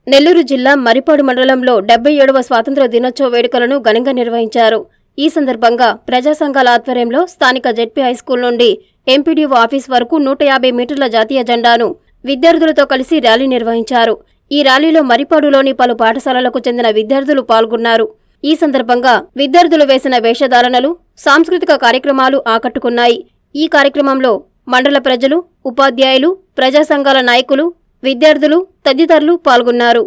నెల్లూరు జిల్లా మరిపాడు మండలంలో డెబ్బై ఏడవ స్వాతంత్ర దినోత్సవ వేడుకలను ఘనంగా నిర్వహించారు ఈ సందర్భంగా ప్రజా సంఘాల ఆధ్వర్యంలో స్థానిక జెడ్పీ హైస్కూల్ నుండి ఎంపీడీఓ ఆఫీస్ వరకు నూట యాభై మీటర్ల జాతీయ జెండాను విద్యార్థులతో కలిసి ర్యాలీ నిర్వహించారు ఈ ర్యాలీలో మరిపాడులోని పలు పాఠశాలలకు చెందిన విద్యార్థులు పాల్గొన్నారు ఈ సందర్భంగా విద్యార్థులు వేసిన వేషధారణలు సాంస్కృతిక కార్యక్రమాలు ఆకట్టుకున్నాయి ఈ కార్యక్రమంలో మండల ప్రజలు ఉపాధ్యాయులు ప్రజా సంఘాల నాయకులు విద్యార్థులు తదితరులు పాల్గొన్నారు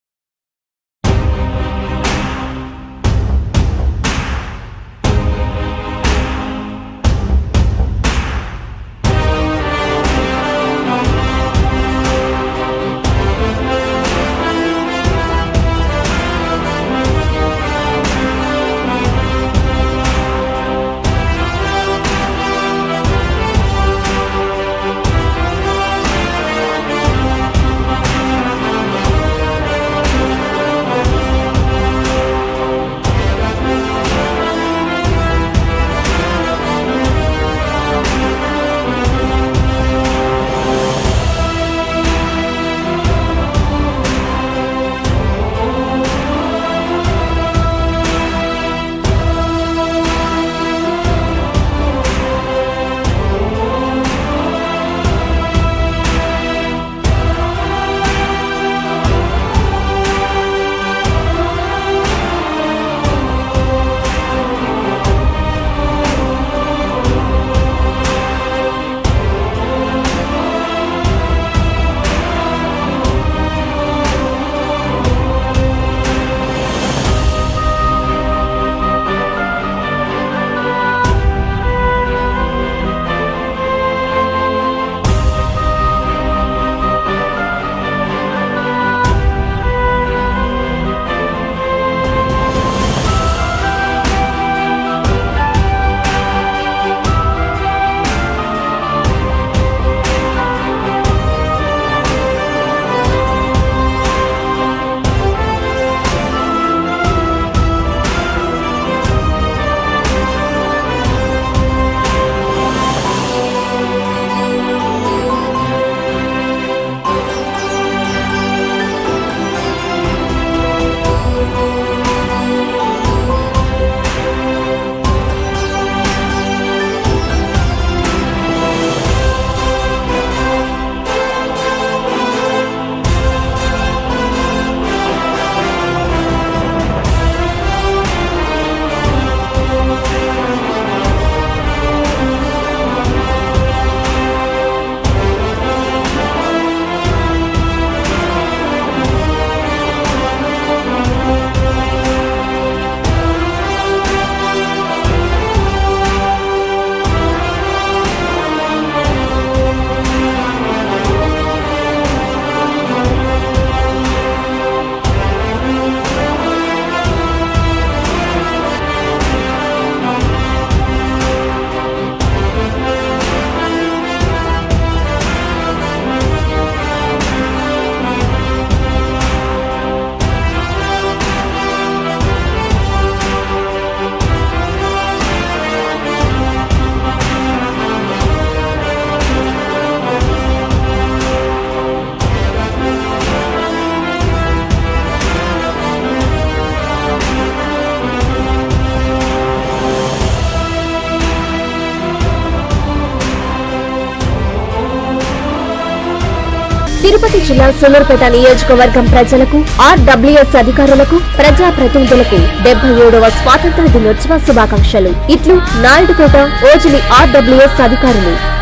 తిరుపతి జిల్లా సూలూరుపేట నియోజకవర్గం ప్రజలకు ఆర్డబ్ల్యూఎస్ అధికారులకు ప్రజా ప్రతినిధులకు డెబ్బై ఏడవ స్వాతంత్ర దినోత్సవ శుభాకాంక్షలు ఇట్లు నాయుడుపేట ఓజిలి ఆర్డబ్ల్యూఎస్ అధికారులు